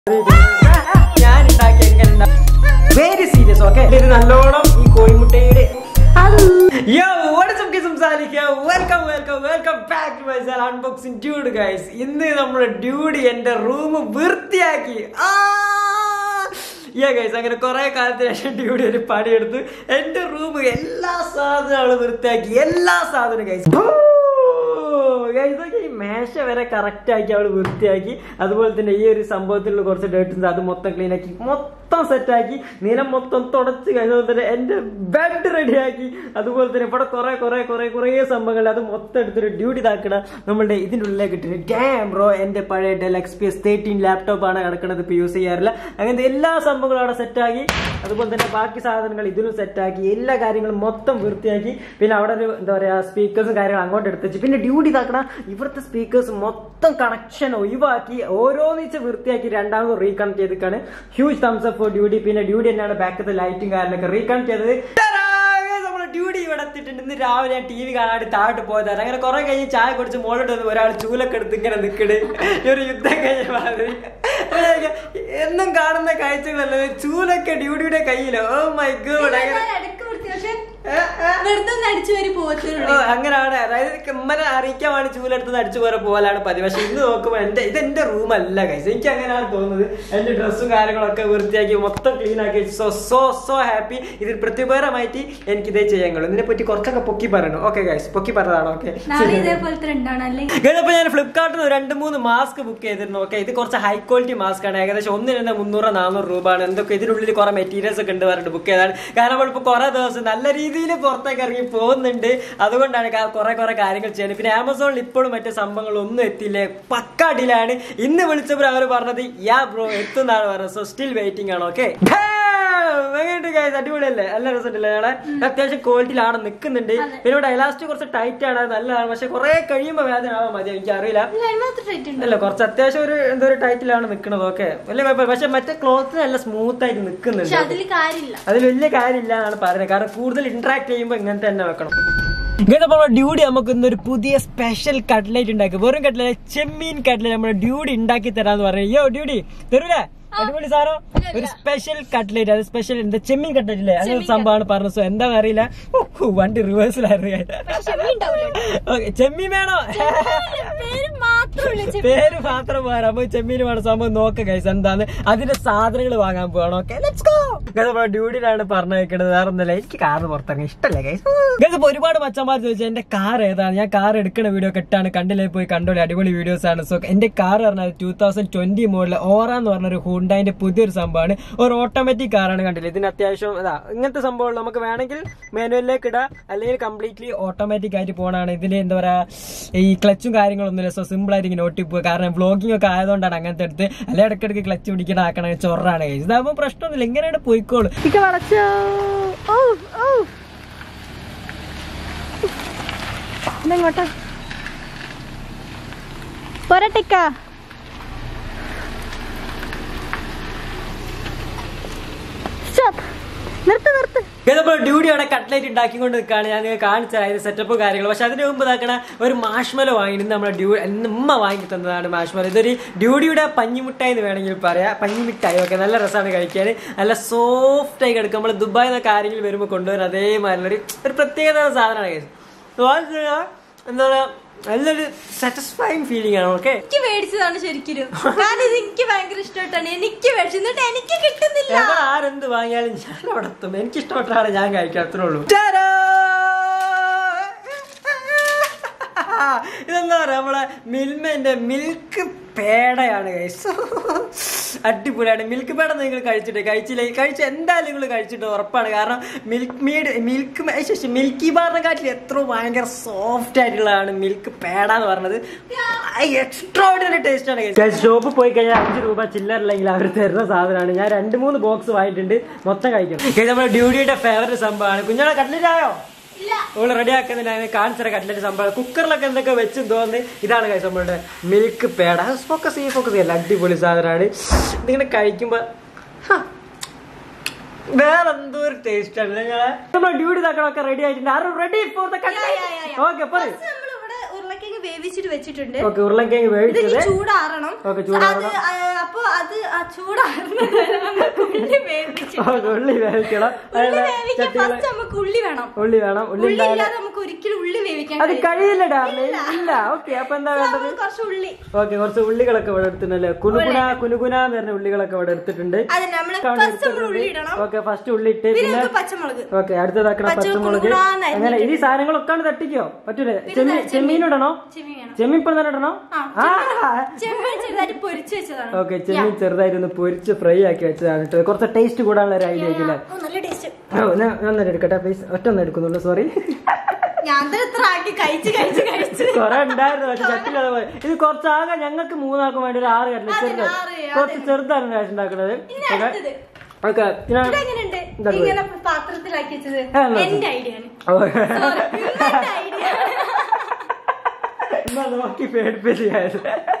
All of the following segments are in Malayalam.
ഞാൻ ഉണ്ടാക്കി എങ്ങനെ വെരി സീരിയസ് ഓക്കെ ഇത് നല്ലോണം ഈ കോഴിമുട്ടയുടെ യോ വാട്ട്സ് സംസാരിക്കുക welcome welcome welcome back to my channel unboxing dude guys ഇന്ന് നമ്മുടെ ഡ്യൂഡ് എന്റെ റൂം വൃത്തിയാക്കി യാ ഗൈസ് അങ്ങനെ കുറെ കാലത്തിന് ശേഷം ഡ്യൂഡി ഒരു പണിയെടുത്ത് എന്റെ റൂം എല്ലാ സാധനങ്ങളും വൃത്തിയാക്കി എല്ലാ സാധനവും ഗൈസ് ഇതൊക്കെ ഈ മേശ വരെ കറക്റ്റ് ആക്കി അവള് വൃത്തിയാക്കി അതുപോലെ തന്നെ ഈ ഒരു സംഭവത്തിലുള്ള കുറച്ച് ഡേറ്റ്സ് അത് മൊത്തം ക്ലീൻ ആക്കി മൊത്തം സെറ്റ് ആക്കി നിലം മൊത്തം തുടച്ച് കഴിഞ്ഞതുപോലെ തന്നെ എന്റെ ബെഡ് റെഡിയാക്കി അതുപോലെ തന്നെ ഇവിടെ കുറെ കുറെ കുറെ കുറെ സംഭവങ്ങൾ അത് മൊത്തം എടുത്തൊരു ഡ്യൂട്ടി ഇതാക്കണ നമ്മളുടെ ഇതിൻ്റെ ഉള്ളിലേക്ക് ഇട്ടിട്ട് ഡാം ബ്രോ എന്റെ പഴയ Dell X P S thirteen laptop ആണ് കിടക്കുന്നത് ഇപ്പൊ യൂസ് ചെയ്യാറില്ല അങ്ങനത്തെ എല്ലാ സംഭവങ്ങളും അവിടെ സെറ്റാക്കി അതുപോലെ തന്നെ ബാക്കി സാധനങ്ങൾ ഇതിലും സെറ്റാക്കി എല്ലാ കാര്യങ്ങളും മൊത്തം വൃത്തിയാക്കി പിന്നെ അവിടെ ഒരു എന്താ പറയാ സ്പീക്കേഴ്സും കാര്യങ്ങളും അങ്ങോട്ട് എടുത്ത് വെച്ച് പിന്നെ ഡ്യൂട്ടി ഇതാക്കണ ഇവിടുത്തെ സ്പീക്കേഴ്സ് മൊത്തം കണക്ഷൻ ഒഴിവാക്കി ഓരോന്നിച്ച് വൃത്തിയാക്കി രണ്ടാമത് റീകണക്ട് ചെയ്തിട്ടാണ് huge thumbs up for duty പിന്നെ ഡ്യൂട്ടി തന്നെയാണ് ബാക്കത്തെ ലൈറ്റും കാര്യങ്ങളൊക്കെ റീകണക്ട് ചെയ്തത് നമ്മളെ ഡ്യൂട്ടി ഇവിടെ എത്തിയിട്ടുണ്ട് ഇന്ന് രാവിലെ ഞാൻ ടി വി കാണാണ്ട് താഴോട്ട് പോയതാണ് അങ്ങനെ കുറെ കഴിഞ്ഞ് ചായ കുടിച്ച് മുകളിലോട്ട് വന്ന് ഒരാൾ ചൂലൊക്കെ എടുത്ത് ഇങ്ങനെ നിൽക്കണ് ഈ ഒരു യുദ്ധം കഴിഞ്ഞ മാതിരി എന്നും കാണുന്ന കാഴ്ചകളല്ല ചൂലൊക്കെ ഡ്യൂട്ടിയുടെ കയ്യിലോ ഓ മൈ ഗോഡ് അങ്ങനെ ഇടയ്ക്ക് വൃത്തി പക്ഷെ വെറുതെ ഒന്ന് അടിച്ചു വരി പോകത്തുള്ളൂ ഓ, അങ്ങനെയാണ് അതായത് ഉമ്മനെ അറിയിക്കാൻ വേണ്ടി ചൂലെടുത്ത് അടിച്ചു പോരെ പോലാണ് പതിവ് പക്ഷെ ഇന്ന് നോക്കുമ്പോൾ എന്റെ ഇത് എന്റെ റൂം അല്ല കൈസ് എനിക്ക് അങ്ങനെയാണ് തോന്നുന്നത് എന്റെ ഡ്രസ്സും കാര്യങ്ങളൊക്കെ വൃത്തിയാക്കി മൊത്തം ക്ലീൻ ആക്കി സോ സോ സോ ഹാപ്പി ഇതിൽ പ്രതിപരമായിട്ട് എനിക്ക് ഇതേ ചെയ്യാൻ കഴിയും ഇതിനെ പറ്റി കുറച്ചൊക്കെ പൊക്കി പറയണം ഓക്കെ ഗൈസ് പൊക്കി പറഞ്ഞതാണ് ഓക്കെ നാളെ ഇതേപോലത്തെ രണ്ടാണ് അല്ലെങ്കിൽ ഇതിപ്പോ ഞാൻ ഫ്ലിപ്കാർട്ടിൽ നിന്ന് രണ്ട് മൂന്ന് മാസ്ക് ബുക്ക് ചെയ്തിരുന്നു ഓക്കെ ഇത് കുറച്ച് ഹൈ ക്വാളിറ്റി മാസ്ക് ആണ് ഏകദേശം ഒന്നിന് തന്നെ മുന്നൂറ് നാനൂറ് രൂപയാണ് എന്തൊക്കെ ഇതിനുള്ളിൽ കുറെ മെറ്റീരിയൽസ് ഒക്കെ ഉണ്ട് പറഞ്ഞിട്ട് ബുക്ക് ചെയ്താണ് കാരണം നമ്മളിപ്പോ കുറെ ദിവസം നല്ല രീതിയിൽ പുറത്തേക്ക് ഇറങ്ങി പോകുന്നുണ്ട് അതുകൊണ്ടാണ് കാ- കുറെ കുറെ കാര്യങ്ങൾ ചെയ്യുന്നത് പിന്നെ ആമസോണിൽ ഇപ്പോഴും മറ്റു സംഭവങ്ങളൊന്നും എത്തിയില്ലേ പക്കാടിലാണ് ഇന്ന് വിളിച്ചപ്പോൾ അവർ പറഞ്ഞത് യാ ബ്രോ എത്തുന്നാണ് പറഞ്ഞത് സോ സ്റ്റിൽ വെയിറ്റിംഗ് ആണ് ഓക്കെ അടിപൊളിയല്ലേ നല്ല രസമുണ്ടല്ലേ ഞങ്ങളെ അത്യാവശ്യം ക്വാളിറ്റിയിലാണ് നിൽക്കുന്നുണ്ട് പിന്നെ ഇവിടെ എലാസ്റ്റിക് കുറച്ച് ടൈറ്റ് ആണ് അത് നല്ലതാണ് പക്ഷെ കുറെ കഴിയുമ്പോൾ വേദന ആവാൻ മതി എനിക്ക് അറിയില്ല അതിനകത്ത് ടൈറ്റ് ഉണ്ട് അല്ല കുറച്ച് അത്യാവശ്യം ഒരു എന്തോ ഒരു ടൈറ്റിലാണ് നിൽക്കുന്നത് ഓക്കെ വലിയ കുഴപ്പമില്ല പക്ഷെ മറ്റേ ക്ലോത്ത് നല്ല സ്മൂത്ത് ആയിട്ട് നിൽക്കുന്നുണ്ട് പക്ഷെ അതിൽ കാര്യമില്ല അതിൽ വലിയ കാര്യമില്ല എന്നാണ് പറയുന്നത് കാരണം കൂടുതൽ ഇന്ററാക്ട് ചെയ്യുമ്പോൾ ഇങ്ങനത്തെ തന്നെ വെക്കണം ഇങ്ങനത്തെ നമ്മളെ ഡ്യൂഡി നമുക്ക് ഇന്നൊരു പുതിയ സ്പെഷ്യൽ കട്ട്ലേറ്റ് ഉണ്ടാക്കി വെറും കട്ട്ലേറ്റ് ചെമ്മീൻ കട്ട്ലേറ്റ് നമ്മുടെ ഡ്യൂഡി ഉണ്ടാക്കി തരാന്ന് പറഞ്ഞു യോ ഡ്യൂഡി തരൂലേ അടിപൊളി സാറോ ഒരു സ്പെഷ്യൽ കട്ട്ലേറ്റ് അത് സ്പെഷ്യൽ എന്താ ചെമ്മീൻ കട്ട്ലേറ്റ് അല്ലേ അങ്ങനെ സംഭവമാണ് പറഞ്ഞത് സോ എന്താണെന്ന് അറിയില്ല ഉഹ്, വണ്ടി റിവേഴ്സിലായിരുന്നു ഓക്കെ ചെമ്മീൻ വേണോ പേര് മാത്രമല്ല പേര് മാത്രം പോരാ അപ്പൊ ചെമ്മീന് വേണം സംഭവം നോക്ക ഗൈസ് എന്താണ് അതിന്റെ സാധനങ്ങൾ വാങ്ങാൻ പോകണം ഓക്കെ ലെറ്റ്സ് ഗോ നമ്മുടെ ഡ്യൂട്ടിയിലാണ് പറഞ്ഞേക്കുന്നത് വേറെ ഒന്നല്ല എനിക്ക് കാർ പുറത്തിറങ്ങി ഇഷ്ടല്ലേ ഗൈസ് ഗൈസ് ഇപ്പൊ ഒരുപാട് മച്ചന്മാർ ചോദിച്ചു എന്റെ കാർ ഏതാണ് ഞാൻ കാർ എടുക്കുന്ന വീഡിയോ ഒക്കെ ഇട്ടാണ് കണ്ടില്ലേ പോയി കണ്ടോളി അടിപൊളി വീഡിയോസ് ആണ് സോ എന്റെ കാർ പറഞ്ഞാൽ two thousand twenty model Aura എന്ന് പറഞ്ഞ ഒരു ഹുണ്ടായിന്റെ പുതിയൊരു സംഭവമാണ് ഒരു ഓട്ടോമാറ്റിക് കാറാണ് കണ്ടില്ലേ ഇതിന് അത്യാവശ്യം ഇതാ ഇങ്ങനത്തെ സംഭവങ്ങൾ നമുക്ക് വേണമെങ്കിൽ മാനുവലിലേക്ക് ഇടാം അല്ലെങ്കിൽ കംപ്ലീറ്റ്ലി ഓട്ടോമാറ്റിക് ആയിട്ട് പോകണതാണ് ഇതിൽ എന്താ പറയാ ഈ ക്ലച്ചും കാര്യങ്ങളൊന്നുമില്ല സോ സിമ്പിൾ ആയിട്ട് ഇങ്ങനെ ഓട്ടിപ്പോവുക കാരണം വ്ളോഗിംഗ് ഒക്കെ ആയതുകൊണ്ടാണ് അങ്ങനത്തെ എടുത്ത് അല്ലെങ്കിൽ ഇടയ്ക്കിടയ്ക്ക് ക്ലച്ച് പിടിക്കണം ആക്കണ ചൊറാണ് guys. ഇതാകുമ്പോൾ പ്രശ്നമൊന്നുമില്ല ഇങ്ങനെയാണ് പോയിക്കോളൂ ഇതെങ്ങോട്ടാ പോരട്ടിക്ക നിർത്ത് നിർത്ത് ഇതിപ്പോ ഡ്യൂട്ടി അവിടെ കട്ട്ലേറ്റ് ഉണ്ടാക്കിക്കൊണ്ട് നിൽക്കുകയാണ് ഞാൻ നിങ്ങൾക്ക് കാണിച്ചു തരാം അതിന്റെ സെറ്റപ്പ് കാര്യങ്ങൾ പക്ഷെ അതിന് മുമ്പ് ഇതാക്കണ ഒരു മാഷ്മല വാങ്ങിയിട്ട് നമ്മുടെ ഡ്യൂ ഇന്ന് ഉമ്മ വാങ്ങി തന്നതാണ് മാഷ്മല ഇതൊരു ഡ്യൂട്ടിയുടെ പഞ്ഞിമിഠായി എന്ന് വേണമെങ്കിൽ പറയാം പഞ്ഞിമിഠായി ഓക്കെ നല്ല രസമാണ് കഴിക്കാൻ നല്ല സോഫ്റ്റ് ആയി കിടക്കും നമ്മൾ ദുബായ് എന്നൊക്കെ ആരെങ്കിലും വരുമ്പോൾ കൊണ്ടുവരും അതേമാതിരി ഒരു ഒരു പ്രത്യേകത സാധനമാണ് guys. So, അത് എന്താ പറയാ നല്ലൊരു സാറ്റിസ്ഫൈങ് ഫീലിംഗ് ആണ് ഓക്കെ എനിക്ക് മേടിച്ചതാണ് ശരിക്കും കാരണം ഇത് എനിക്ക് ഭയങ്കര ഇഷ്ടമായിട്ടാണ് എനിക്ക് മേടിച്ചത് എന്നിട്ട് എനിക്ക് കിട്ടുന്നില്ല എവിടെ ആരെന്ത് വാങ്ങിയാലും ഞാൻ അവിടെ എത്തും എനിക്ക് ഇഷ്ടപ്പെട്ടാണ് ഞാൻ കഴിക്കുക അത്രേ ഉള്ളൂ ഇതെന്താ പറയാ നമ്മളെ മിൽമന്റെ മിൽക്ക് പേടയാണ് guys. അടിപൊളിയാണ് മിൽക്ക് പേട നിങ്ങൾ കഴിച്ചിട്ട് കഴിച്ചില്ല കഴിച്ച എന്തായാലും നിങ്ങൾ കഴിച്ചിട്ട് ഉറപ്പാണ് കാരണം മിൽക്ക് മീഡ് മിൽക്ക് മിൽക്കി ബാറിനെ കാട്ടിൽ എത്ര ഭയങ്കര സോഫ്റ്റ് ആയിട്ടുള്ളതാണ് മിൽക്ക് പേട എന്ന് പറഞ്ഞത് എക്സ്ട്രാ ഓർഡിനറി ടേസ്റ്റ് ആണ് ഷോപ്പിൽ പോയി കഴിഞ്ഞാൽ അഞ്ച് രൂപ ചില്ലറില്ലെങ്കിൽ അവർ തരുന്ന സാധനമാണ് ഞാൻ രണ്ട് മൂന്ന് ബോക്സ് വാങ്ങിയിട്ടുണ്ട് മൊത്തം കഴിക്കും ഇത് നമ്മുടെ ഡ്യൂട്ടിയുടെ ഫേവറേറ്റ് സംഭവമാണ് കുഞ്ഞോടെ കട്ട്ലറ്റ് ആയോ ഇല്ല ഓള് റെഡി ആക്കുന്നില്ല അതിന് കാണിച്ചറ കട്ട്ലറ്റ് സംഭവം കുക്കറിലൊക്കെ എന്തൊക്കെ വെച്ച് തോന്നി ഇതാണ് കഴിച്ച നമ്മളുടെ മിൽക്ക് പേട ഫോക്കസ് ചെയ്യും ഫോക്കസ് ചെയ്യല്ല അടിപൊളി സാധനമാണ് ഇതിങ്ങനെ കഴിക്കുമ്പോ ഹ, വേറെ എന്തോ ഒരു ടേസ്റ്റ് ആണ് നിങ്ങളെ നമ്മുടെ ഡ്യൂട്ടി തക്കളൊക്കെ റെഡി ആയിട്ടുണ്ട് ആരും ready for the Yeah, yeah, yeah, yeah. Okay പറയൂ First നമ്മളിവിടെ ഉരുളക്കിഴങ്ങ് വേവിച്ച് വേവിച്ചിട്ട് വെച്ചിട്ടുണ്ട് ഓക്കെ ഉരുളക്കിഴങ്ങ് ഇത് വേവിച്ചത് ഇനി ചൂടാറണം ഓക്കെ ചൂടാറണം അത് ആ, അപ്പൊ അത് ആ ചൂടാറുന്നത് വരെ നമുക്ക് ഉള്ളി വേവിച്ച് ഓക്കെ ഉള്ളി വേവിക്കണം ഉള്ളി അതിനുള്ള വേവിക്കാൻ ചട്ടികള് ഫസ്റ്റ് നമുക്ക് ഉള്ളി വേണം ഉള്ളി വേണം ഉള്ളി ഉള്ളി ഉണ്ടായാലേ ഇല്ലാതെ നമുക്ക് ഒരിക്കലും ഉള്ളി വേവിക്കാൻ അത് കഴിയില്ല. കഴിയില്ല ഡാർലി ഇല്ല ഓക്കെ അപ്പൊ എന്താ വേണ്ടത് നമ്മൾ കുറച്ച് ഉള്ളി ഓക്കെ കുറച്ച് ഉള്ളികളൊക്കെ ഇവിടെ എടുത്തിട്ടുണ്ടല്ലേ കുനുകുന കുനുകുന എന്ന് പറഞ്ഞ ഉള്ളികളൊക്കെ ഇവിടെ എടുത്തിട്ടുണ്ട് അത് നമ്മള് ഫസ്റ്റ് നമ്മൾ ഉള്ളി ഇടണം ഓക്കെ ഫസ്റ്റ് ഉള്ളി ഇട്ട് പിന്നെ പിന്നെ നമുക്ക് പച്ചമുളക് ഓക്കെ അടുത്തതാക്കണ പച്ച പച്ചമുളക് കുനുകുനാന്ന് അങ്ങനെ ഈ സാധനങ്ങളൊക്കെ ആണ് തട്ടിക്കോ പറ്റൂലേ ചെമ്മീൻ ചെമ്മീൻ ഇടണോ ചെമ്മീൻ വേണം ചെമ്മീൻ ഇപ്പൊ തന്നെ ഇടണോ ആ, ആ ചെമ്മീൻ ചെറുതായിട്ട് പൊരിച്ചു വെച്ചതാണ് ഓക്കെ ചെമ്മീൻ ചെറുതായിട്ടൊന്ന് പൊരിച്ച് ഫ്രൈ ആക്കി വെച്ചതാണ് കേട്ടോ കുറച്ച് ടേസ്റ്റ് കൂടാനുള്ള ഒരു ഐഡിയ ആയിക്കില്ലേ ഓ, നല്ല ടേസ്റ്റ് ഒന്നും എടുക്കട്ടെ പ്ലീസ് ഒറ്റ ഒന്നും എടുക്കുന്നുള്ളൂ സോറി ഞാൻ തന്നെ എത്ര ആക്കി കഴിച്ച് കഴിച്ച് കഴിച്ച് കൊറേ ഉണ്ടായിരുന്നു പക്ഷെ ചട്ടില്ലാതെ പോയി ഇത് കുറച്ചാകെ ഞങ്ങൾക്ക് മൂന്നാൾക്കും വേണ്ടി ഒരു ആറ് കട്ടില് ചെറുത് ആറ്, കുറച്ച് ചെറുതാണ് രാശി ഉണ്ടാക്കുന്നത് ഇനി ഓക്കെ അടുത്തത് ഓക്കെ പിന്നെ ഇതെങ്ങനെയുണ്ട് ഇതാ ഇങ്ങനെ പാത്രത്തിലാക്കി വെച്ചത് ആ, നല്ലത്. എന്റെ ഐഡിയ ആണ് ഓക്കെ Sorry, ഇതെന്റെ ഐഡിയ ആണ് എന്നാ നോക്കി പേടിപ്പിച്ചായത്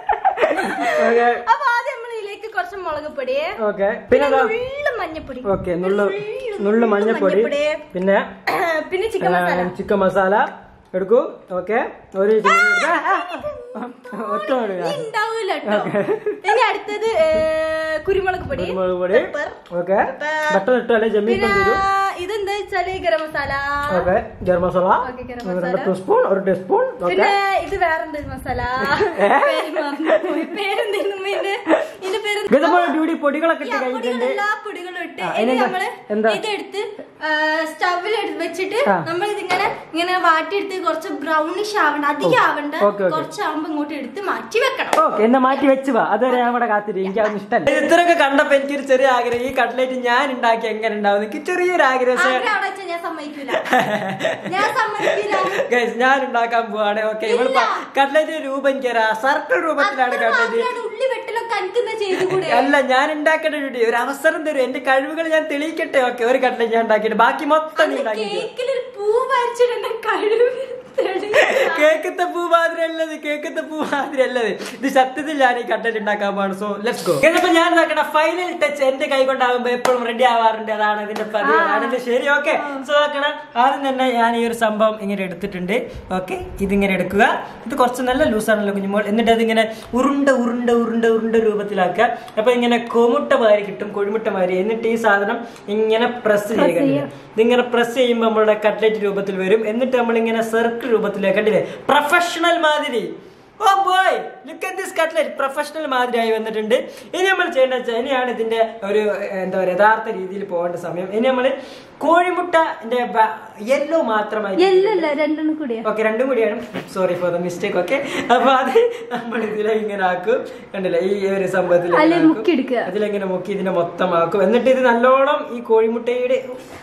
ഓക്കെ അപ്പൊ ആദ്യം നമ്മൾ ഇതിലേക്ക് കുറച്ച് മുളക് പൊടി ഓക്കെ പിന്നെ പിന്നെ ദാ- നുള്ളു മഞ്ഞപ്പൊടി ഓക്കെ നുള്ളു നുള്ളു മഞ്ഞപ്പൊടി മഞ്ഞപ്പൊടി. പിന്നെ പിന്നെ ചിക്കൻ മസാല ചിക്കൻ മസാല എടുക്കൂ ഓക്കെ ഒരു ചിക്കൻ എടുത്ത് ആ, ആ, ആ, ഒറ്റ മതി. ഇനി ഉണ്ടാവൂല കേട്ടോ ഇനി അടുത്തത് ഏ, കുരുമുളക് പൊടി കുരുമുളക് പൊടി Pepper. ഓക്കെ പെട്ടെന്ന് ഇട്ടോ അല്ലെ ജമ്മീൻ പിന്നെ തരൂ ഇതെന്താ വെച്ചാല് ഗരം മസാല ഓക്കെ ഗരം മസാല ഓക്കെ, ഗരം രണ്ട് ടീസ്പൂൺ ഒരു ടീസ്പൂൺ ഓക്കെ പിന്നെ ഇത് വേറെന്ത് മസാല പേര് മറന്നുപോയി. പേരെന്തായിരുന്നു ഇതിന്റെ ഇതിന്റെ പേര് ഗതമ്പോൾ ഡ്യൂട്ടി പൊടികളൊക്കെ ഇട്ട് കഴിഞ്ഞിട്ടുണ്ട് പൊടികളെല്ലാ പൊടികളും ഇട്ട് ആ, ഇനി ഇനി എന്താ? നമ്മള് എന്താ? ഇതെടുത്ത് സ്റ്റവിൽ വെച്ചിട്ട് ആ. നമ്മൾ ഇതിങ്ങനെ ഇങ്ങനെ വാട്ടിയെടുത്ത് കുറച്ച് ബ്രൗണിഷ് ആവണ്ട അധികം ആവണ്ട ഓക്കെ, ഓക്കെ. കുറച്ചാവുമ്പോ ഇങ്ങോട്ട് എടുത്ത് മാറ്റി വെക്കണം ഓക്കെ എന്നാ മാറ്റി വെച്ച് വാ അതുവരെ ഞാൻ ഇവിടെ കാത്തിരി എനിക്ക് അതൊന്നും ഇഷ്ടമല്ല ഇത്രയൊക്കെ കണ്ടപ്പോ എനിക്കൊരു ചെറിയ ആഗ്രഹം ഈ കട്ട്ലേറ്റ് ഞാൻ ഉണ്ടാക്കി എങ്ങനെ ഉണ്ടാവും എനിക്ക് ചെറിയൊരു ആഗ്രഹം പക്ഷേ ആഗ്രഹം അവിടെ വെച്ചാൽ ഞാൻ സമ്മതിക്കൂല ഞാൻ സമ്മതിക്കില്ല ഗൈസ് ഞാൻ ഉണ്ടാക്കാൻ പോവാണ് ഓക്കെ ഇവള് ഇല്ല. കട്ട്ലേറ്റിന്റെ രൂപം എനിക്കറിയാം സർക്കിൾ രൂപത്തിലാണ് കട്ട്ലേറ്റ് ആഗ്രഹമാണ് ഉള്ളി വെട്ടലൊക്കെ എനിക്കെന്താ ചെയ്തുകൂടെ അല്ല ഞാൻ ഉണ്ടാക്കേണ്ട ഡ്യൂട്ടി ഒരു അവസരം തരും എന്റെ കഴിവുകൾ ഞാൻ തെളിയിക്കട്ടെ ഓക്കെ ഒരു കട്ട്ലേറ്റ് ഞാൻ ഉണ്ടാക്കിയിട്ട് ബാക്കി മൊത്തം നീ ഉണ്ടാക്കി കേക്കിലൊരു പൂ വരച്ചിട്ട് കഴിവ് തെളിയിക്കണം. കേക്കത്തെ പൂ മാതിരി അല്ലത് കേക്കത്തെ പൂ മാതിരി അല്ലത് ഇത് സത്യത്തിൽ ഞാൻ ഈ കട്ട്ലേറ്റ് ഉണ്ടാക്കാൻ പോവാണ് സോ ലെറ്റ്സ് ഗോ എന്നിപ്പോ ഞാൻ നോക്കണ ഫൈനൽ ടച്ച് എന്റെ കൈ കൊണ്ടാകുമ്പോ എപ്പോഴും റെഡി ആവാറുണ്ട് അതാണ് ഇതിന്റെ പതിവ് അതാണല്ലേ ശരി ഓക്കെ സോ നോക്കണം ആദ്യം തന്നെ ഞാൻ ഈ ഒരു സംഭവം ഇങ്ങനെ എടുത്തിട്ടുണ്ട് ഓക്കെ ഇതിങ്ങനെ എടുക്കുക ഇത് കുറച്ച് നല്ല ലൂസാണല്ലോ കുഞ്ഞുമോൾ എന്നിട്ട് അതിങ്ങനെ ഉരുണ്ട ഉരുണ്ട ഉരുണ്ട ഉരുണ്ട രൂപത്തിലാക്കുക അപ്പൊ ഇങ്ങനെ കൊമുട്ട മാതിരി കിട്ടും കൊഴുമുട്ട മാതിരി എന്നിട്ട് ഈ സാധനം ഇങ്ങനെ പ്രസ് ചെയ്യുക ഇതിങ്ങനെ പ്രസ് ചെയ്യുമ്പോൾ നമ്മളുടെ കട്ട്ലേറ്റ് രൂപത്തിൽ വരും എന്നിട്ട് നമ്മൾ ഇങ്ങനെ സർക്കിൾ രൂപത്തിലേക്ക് കണ്ടില്ലേ പ്രൊഫഷണൽ മാതിരി oh boy look at this cutlet professional മാതിരിയായി വന്നിട്ടുണ്ട് ഇനി നമ്മൾ ചെയ്യേണ്ട വെച്ചാൽ ഇനിയാണ് ഇതിന്റെ ഒരു ഏർ, എന്താ പറയുക യഥാർത്ഥ രീതിയിൽ പോകേണ്ട സമയം ഇനി നമ്മൾ കോഴിമുട്ടന്റെ യെല്ലോ മാത്രമായി എല്ലല്ല രണ്ടെണ്ണം കൂടിയാ ഓക്കെ രണ്ടും കൂടിയാണ് sorry for the mistake okay അപ്പൊ അത് നമ്മൾ ഇതിലെ ഇങ്ങനെ ആക്കും കണ്ടില്ലേ ഈ ഒരു സംഭവത്തിൽ അല്ലെ മുക്കിയെടുക്കുക അതിലെങ്ങനെ മുക്കി ഇതിനെ മൊത്തമാക്കും എന്നിട്ട് ഇത് നല്ലോണം ഈ കോഴിമുട്ടയുടെ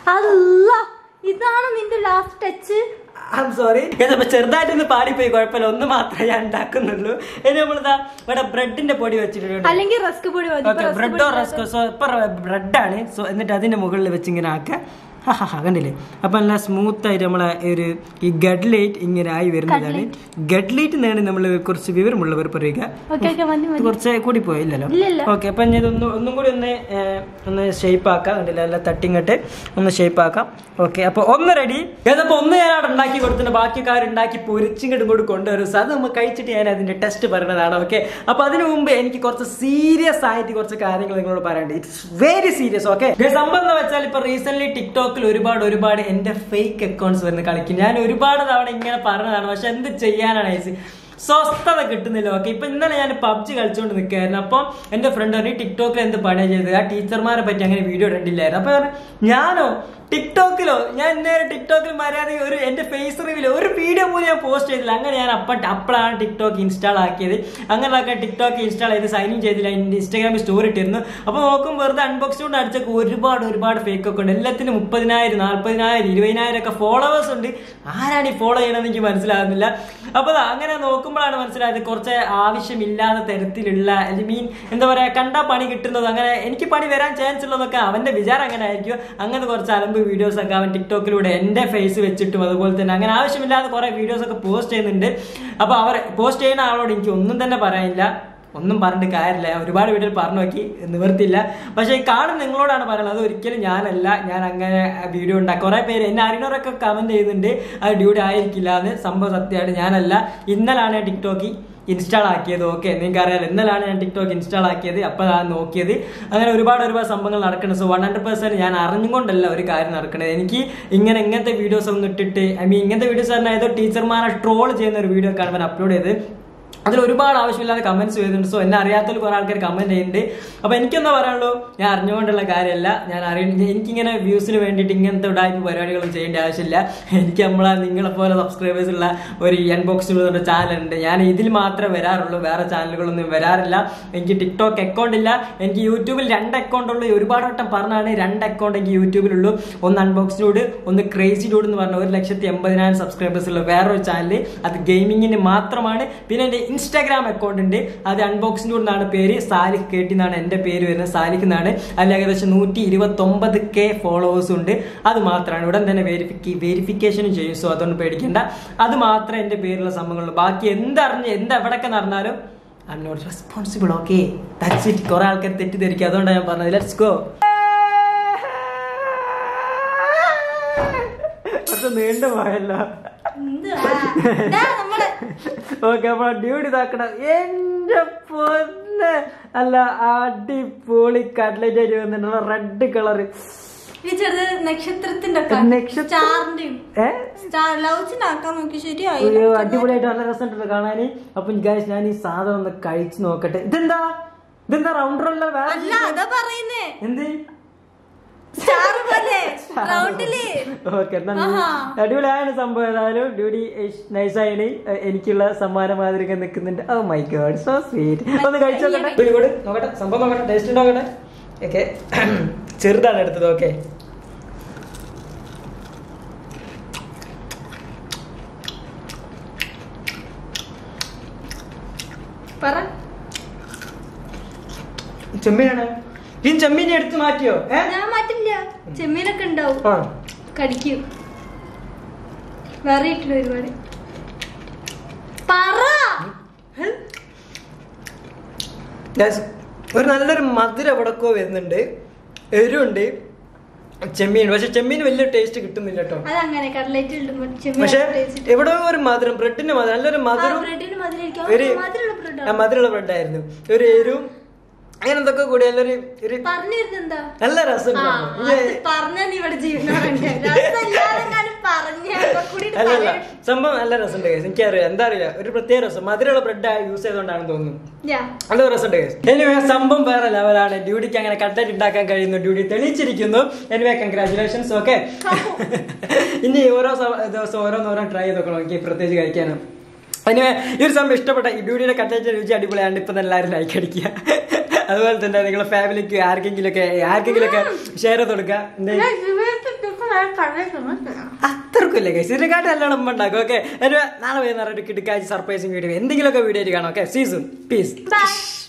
അല്ല ഇതാണ് നിന്റെ ലാസ്റ്റ് ടച്ച് ഐ സോറി ഇതിപ്പോ ചെറുതായിട്ടൊന്ന് പാടിപ്പോയി കുഴപ്പമില്ല ഒന്ന് മാത്രമേ ഞാൻ ഉണ്ടാക്കുന്നുള്ളൂ ഇനി നമ്മളിതാ ഇവിടെ ബ്രെഡിന്റെ പൊടി വെച്ചിട്ടുണ്ട് അല്ലെങ്കിൽ റസ്ക് പൊടി മതി ഓക്കെ ബ്രെഡോ റസ്കോ സോ ഇപ്പൊ ബ്രെഡാണ് സോ എന്നിട്ട് അതിന്റെ മുകളിൽ വെച്ച് ഇങ്ങനെ ആക്കുക ഹാ, ഹാ, ഹാ, കണ്ടില്ലേ അപ്പൊ നല്ല സ്മൂത്ത് ആയിട്ട് നമ്മളെ ഒരു ഈ ഗഡ്ലൈറ്റ് ഇങ്ങനെ ആയി വരുന്നതാണ് ഗഡ്ലൈറ്റ് എന്നാണ് നമ്മൾ കുറച്ച് വിവരമുള്ളവർ പറയുക ഓക്കെ ഓക്കെ മതി ഇത് മതി കുറച്ച് കൂടി പോയി ഇല്ലല്ലോ ഇല്ലല്ല ഓക്കെ അപ്പൊ ഇനി ഇതൊന്ന് ഒന്നും കൂടി ഒന്ന് ഏർ, ഒന്ന് ഷേപ്പ് ആക്കാം കണ്ടില്ല നല്ല തട്ടിങ്ങട്ട് ഒന്ന് ഷേപ്പ് ആക്കാം ഓക്കെ അപ്പൊ ഒന്ന് റെഡി ഏതപ്പോ ഒന്ന് ഞാൻ അവിടെ ഉണ്ടാക്കി കൊടുത്തിട്ട് ബാക്കിക്കാർ ഉണ്ടാക്കി പൊരിച്ചിങ്ങോട്ടും കൂടി കൊണ്ടുവരും സോ അത് നമ്മൾ കഴിച്ചിട്ട് ഞാൻ അതിന്റെ ടെസ്റ്റ് പറയുന്നതാണ് ഓക്കെ അപ്പൊ അതിനു മുമ്പ് എനിക്ക് കുറച്ച് സീരിയസ് ആയിട്ട് കുറച്ച് കാര്യങ്ങൾ നിങ്ങളോട് പറയാനുണ്ട് ഇറ്റ്സ് വെരി സീരിയസ് ഓക്കെ സംഭവം എന്ന് വെച്ചാൽ ഇപ്പൊ റീസെന്റ് ടിക്ടോക്കിൽ ഒരുപാട് ഒരുപാട് എന്റെ ഫേക്ക് അക്കൗണ്ട്സ് വരുന്ന കളിക്കും ഞാൻ ഒരുപാട് തവണ ഇങ്ങനെ പറഞ്ഞതാണ് പക്ഷെ എന്ത് ചെയ്യാനാണ് ഐസി സ്വസ്ഥത കിട്ടുന്നില്ല ഓക്കെ ഇപ്പൊ ഇന്നലെ ഞാൻ പബ്ജി കളിച്ചുകൊണ്ട് നിൽക്കുകയായിരുന്നു അപ്പം എന്റെ ഫ്രണ്ട് പറഞ്ഞു ടിക്ടോക്കിൽ എന്ത് പണി ചെയ്തത് ആ ടീച്ചർമാരെ പറ്റി അങ്ങനെ വീഡിയോ ഇടണ്ടില്ലായിരുന്നു അപ്പൊ പറഞ്ഞു, ഞാനോ ടിക്ടോക്കിലോ ഞാൻ ഇന്നേരെ ടിക്ടോക്കിൽ മര്യാദ ഒരു എന്റെ ഫേസ് റിവില് ഒരു വീഡിയോ പോലും ഞാൻ പോസ്റ്റ് ചെയ്തില്ല അങ്ങനെ ഞാൻ അപ്പ അപ്പോഴാണ് ടിക്ടോക്ക് ഇൻസ്റ്റാൾ ആക്കിയത് അങ്ങനെ ടിക്ടോക്ക് ഇൻസ്റ്റാൾ ചെയ്ത് സൈൻ ഇൻ ചെയ്തില്ല ഇൻസ്റ്റാഗ്രാമിൽ സ്റ്റോറി ഇട്ടിരുന്നു അപ്പൊ നോക്കും വെറുതെ അൺബോക്സ് കൊണ്ട് അടിച്ചൊക്കെ ഒരുപാട് ഒരുപാട് ഫേക്ക് ഒക്കെ ഉണ്ട് എല്ലാത്തിനും മുപ്പതിനായിരം നാല്പതിനായിരം ഇരുപതിനായിരം ഒക്കെ ഫോളോവേഴ്സ് ഉണ്ട് ആരാണ് ഈ ഫോളോ ചെയ്യണമെന്ന് എനിക്ക് മനസ്സിലാകുന്നില്ല അപ്പൊ ദാ അങ്ങനെ നോക്കുമ്പോഴാണ് മനസ്സിലായത് കുറച്ച് ആവശ്യമില്ലാത്ത തരത്തിലുള്ള മീൻ എന്താ പറയാ കണ്ടാ പണി കിട്ടുന്നത് അങ്ങനെ എനിക്ക് പണി വരാൻ ചാൻസ് ഉള്ളതൊക്കെ അവന്റെ വിചാരം അങ്ങനെ ആയിരിക്കും അങ്ങനെ കുറച്ച് അലമ്പ് വീഡിയോസ് ഒക്കെ അവൻ ടിക്ടോക്കിലൂടെ എന്റെ ഫേസ് വെച്ചിട്ടും അതുപോലെ തന്നെ അങ്ങനെ ആവശ്യമില്ലാതെ കുറെ വീഡിയോസ് ഒക്കെ പോസ്റ്റ് ചെയ്യുന്നുണ്ട് അപ്പൊ അവർ പോസ്റ്റ് ചെയ്യുന്ന ആളോട് എനിക്ക് ഒന്നും തന്നെ പറയാനില്ല ഒന്നും പറഞ്ഞിട്ട് കാര്യമില്ല ഞാൻ ഒരുപാട് വീട്ടിൽ പറഞ്ഞു നോക്കി നിവർത്തില്ല പക്ഷെ ഈ കാണും നിങ്ങളോടാണ് പറയുന്നത് അത് ഒരിക്കലും ഞാനല്ല ഞാൻ അങ്ങനെ വീഡിയോ ഉണ്ടാക്കി കുറെ പേര് എന്നെ അറിയുന്നവരൊക്കെ കമന്റ് ചെയ്യുന്നുണ്ട് അത് ഡ്യൂട്ടി ആയിരിക്കില്ല എന്ന് സംഭവം സത്യമായിട്ട് ഞാനല്ല ഇന്നലാണ് ഞാൻ ടിക്ടോക്ക് ഇൻസ്റ്റാൾ ആക്കിയത് ഓക്കെ നിങ്ങൾക്ക് അറിയാലോ ഇന്നലാണ് ഞാൻ ടിക്ടോക്ക് ഇൻസ്റ്റാൾ ആക്കിയത് അപ്പോഴാണ് നോക്കിയത് അങ്ങനെ ഒരുപാട് ഒരുപാട് സംഭവങ്ങൾ നടക്കുന്നത് സോ വൺ ഹൺഡ്രഡ് പെർസെന്റ് ഞാൻ അറിഞ്ഞുകൊണ്ടല്ല ഒരു കാര്യം നടക്കുന്നത് എനിക്ക് ഇങ്ങനെ ഇങ്ങനത്തെ വീഡിയോസ് ഒന്നും ഇട്ടിട്ട് ഐ മീൻ ഇങ്ങനത്തെ വീഡിയോസ് പറഞ്ഞാൽ ഏതോ ടീച്ചർമാരെ ട്രോൾ ചെയ്യുന്ന ഒരു വീഡിയോ കാണുമ്പോൾ അപ്ലോഡ് ചെയ്ത് അതിൽ ഒരുപാട് ആവശ്യമില്ലാതെ കമന്റ്സ് ചെയ്യുന്നുണ്ട് സോ എന്നെ അറിയാത്തൊരു കുറെ ആൾക്കാർ കമന്റ് ചെയ്യുന്നുണ്ട് അപ്പൊ എനിക്കെന്താ പറയാനുള്ളൂ ഞാൻ അറിഞ്ഞുകൊണ്ടുള്ള കാര്യമല്ല ഞാൻ അറിയ എനിക്കിങ്ങനെ വ്യൂസിന് വേണ്ടിയിട്ട് ഇങ്ങനത്തെ ഉടായ്പ പരിപാടികളൊന്നും ചെയ്യേണ്ട ആവശ്യമില്ല എനിക്ക് നമ്മളെ നിങ്ങളെ പോലെ സബ്സ്ക്രൈബേഴ്സ് ഉള്ള ഒരു അൺബോക്സ് പറഞ്ഞ ചാനൽ ഉണ്ട് ഞാൻ ഇതിൽ മാത്രമേ വരാറുള്ളൂ വേറെ ചാനലുകളൊന്നും വരാറില്ല എനിക്ക് ടിക്ടോക്ക് അക്കൗണ്ട് ഇല്ല എനിക്ക് യൂട്യൂബിൽ രണ്ട് അക്കൗണ്ട് ഉള്ളൂ ഒരുപാട് വട്ടം പറഞ്ഞാണ് രണ്ട് അക്കൗണ്ട് എനിക്ക് യൂട്യൂബിലുള്ളൂ ഒന്ന് അൺബോക്സ് ഡൂഡ് ഒന്ന് ക്രേസി ഡൂഡ് എന്ന് പറഞ്ഞ ഒരു ലക്ഷത്തി എൺപതിനായിരം സബ്സ്ക്രൈബേഴ്സ് ഉള്ള വേറൊരു ചാനൽ അത് ഗെയിമിങ്ങിന് മാത്രമാണ് പിന്നെ എൻ്റെ ഇൻസ്റ്റാഗ്രാം അക്കൗണ്ട് ഉണ്ട് അത് അൺബോക്സിംഗ് ഡൂഡ് എന്നാണ് പേര് സാലിഖ് കേട്ടി എന്നാണ് എൻ്റെ പേര് വരുന്നത് സാലിഖ് എന്നാണ് അതിൽ ഏകദേശം നൂറ്റി ഇരുപത്തി ഒമ്പത് കെ ഫോളോവേഴ്സ് ഉണ്ട് അത് മാത്രമാണ് ഉടൻ തന്നെ വെരിഫിക്ക വെരിഫിക്കേഷനും ചെയ്യും സോ അതുകൊണ്ട് പേടിക്കേണ്ട അത് മാത്രമേ എൻ്റെ പേരിലുള്ള സംഭവങ്ങളുള്ളൂ ബാക്കി എന്തറിഞ്ഞ് എന്ത് എവിടെയൊക്കെ നടന്നാലും I am not responsible okay that's it കുറെ ആൾക്കാർ തെറ്റിദ്ധരിക്കും അതുകൊണ്ടാണ് ഞാൻ പറഞ്ഞത് ലെറ്റ്സ് ഗോ കുറച്ച് നീണ്ടു പോയല്ലോ എന്തുവാ? ദാ നമ്മള് ഓക്കെ അപ്പൊ ഡ്യൂട്ടി ഇതാക്കണം എന്റെ പൊന്ന് അല്ല അടിപൊളി കട്ട്ലറ്റ് ആയിട്ട് വന്നിട്ടുള്ള റെഡ് കളർ ഈ ചെറുത് നക്ഷത്രത്തിന്റെ നക്ഷത്രം? സ്റ്റാറിന്റെയും ഏ സ്റ്റാർ ലൗച്ചിന്റെ ആക്കാൻ നോക്കി ശരിയായി അയ്യോ അടിപൊളിയായിട്ട് നല്ല രസമുണ്ടല്ലോ കാണാന് അപ്പൊ ഗൈസ് ഞാൻ ഈ സാധനം ഒന്ന് കഴിച്ചു നോക്കട്ടെ ഇതെന്താ ഇതെന്താ റൗണ്ടറല്ല വേറെ അല്ല അതാ പറയുന്നേ എന്ത് സ്റ്റാർ പോലെ റൗണ്ടില് ഓക്കെ എന്നാ ആഹാ. അടിപൊളിയാണ് സംഭവം ഏതായാലും ഡ്യൂട്ടി നൈസായിന് എനിക്കുള്ള സമ്മാന മാതിരിക നിൽക്കുന്നുണ്ട് oh my God so sweet ഒന്ന് കഴിച്ചു നോക്കട്ടെ ഡ്യൂട്ടി കൂടെ നോക്കട്ടെ സംഭവം നോക്കട്ടെ ടേസ്റ്റ് നോക്കട്ടെ ഓക്കെ ചെറുതാണ് എടുത്തത് ഓക്കെ പറ ചെമ്മീനാണ് ഈ ചെമ്മീനെ എടുത്ത് മാറ്റിയോ ഏ ഞാൻ മാറ്റില്ല ചെമ്മീനൊക്കെ ഉണ്ടാവും ആ കടിക്കും വേറെ ഇട്ടില്ല ഒരുപാട് പറ Guys, ഒരു നല്ലൊരു മധുര എവിടക്കോ വരുന്നുണ്ട് എരിവുണ്ട് ചെമ്മീൻ പക്ഷെ ചെമ്മീൻ വലിയ ടേസ്റ്റ് കിട്ടുന്നില്ല കേട്ടോ അതങ്ങനെ കടലേറ്റ് ഇടുമ്പോ പക്ഷെ ചെമ്മീൻ എവിടെയോ ഒരു മധുരം ബ്രെഡിന്റെ മധുരം നല്ലൊരു മധുരം ബ്രെഡിന് മധുരം ഒരു മധുരമുള്ള ആ, ബ്രെഡ് മധുരമുള്ള ബ്രെഡായിരുന്നു ഒരു എരിവും അങ്ങനെ എന്തൊക്കെ കൂടി നല്ലൊരു ഒരു പറഞ്ഞു വരുന്നെന്താ നല്ല രസം ആ, അത് പറഞ്ഞാ നീ ഇവിടെ ജീവിതമുണ്ട് രസമില്ലാതെ പറഞ്ഞ കൂടി അല്ല അല്ല സംഭവം നല്ല രസമുണ്ട് guys. എനിക്കറിയാം എന്താ അറിയില്ല ഒരു പ്രത്യേക രസം മധുരമുള്ള ബ്രെഡ് യൂസ് ചെയ്തുകൊണ്ടാണെന്ന് തോന്നുന്നു നല്ല രസമുണ്ട് guys. Anyway, സംഭവം വേറെ ലെവലാണ് ഡ്യൂട്ടിക്ക് അങ്ങനെ കട്ട്ലറ്റ് ഉണ്ടാക്കാൻ കഴിയുന്നു ഡ്യൂട്ടി തെളിയിച്ചിരിക്കുന്നു എനിവേ കൺഗ്രാചുലേഷൻസ് ഓക്കെ ഇനി ഓരോ സ- ദിവസം ഓരോന്നോരോ ട്രൈ ചെയ്ത് നോക്കണം എനിക്ക് പ്രത്യേകിച്ച് കഴിക്കാനും എനിവേ ഈ ഒരു സംഭവം ഇഷ്ടപ്പെട്ട ഈ ഡ്യൂട്ടിയുടെ കട്ട്ലറ്റ് രുചി അടിപൊളിയാണ് ഇപ്പൊ എല്ലാവരും ലൈക്ക് അടിക്കുക അതുപോലെ തന്നെ നിങ്ങളുടെ ഫാമിലിക്ക് ആർക്കെങ്കിലും ഒക്കെ ആർക്കെങ്കിലും ഒക്കെ ഷെയർ ചെയ്ത് കൊടുക്കുക എന്തേ അത്രക്കില്ല ഗൈസ് ഇതിനെക്കാട്ടും നല്ലോണം ഉമ്മ ഉണ്ടാക്കും ഓക്കെ നാളെ വൈകുന്നേരം ഒരു കിടക്കാഴ്ച സർപ്രൈസിങ് വീഡിയോ എന്തെങ്കിലുമൊക്കെ വീഡിയോ ആയിട്ട് കാണാം ഓക്കെ സീസൺ പീസ് ബൈ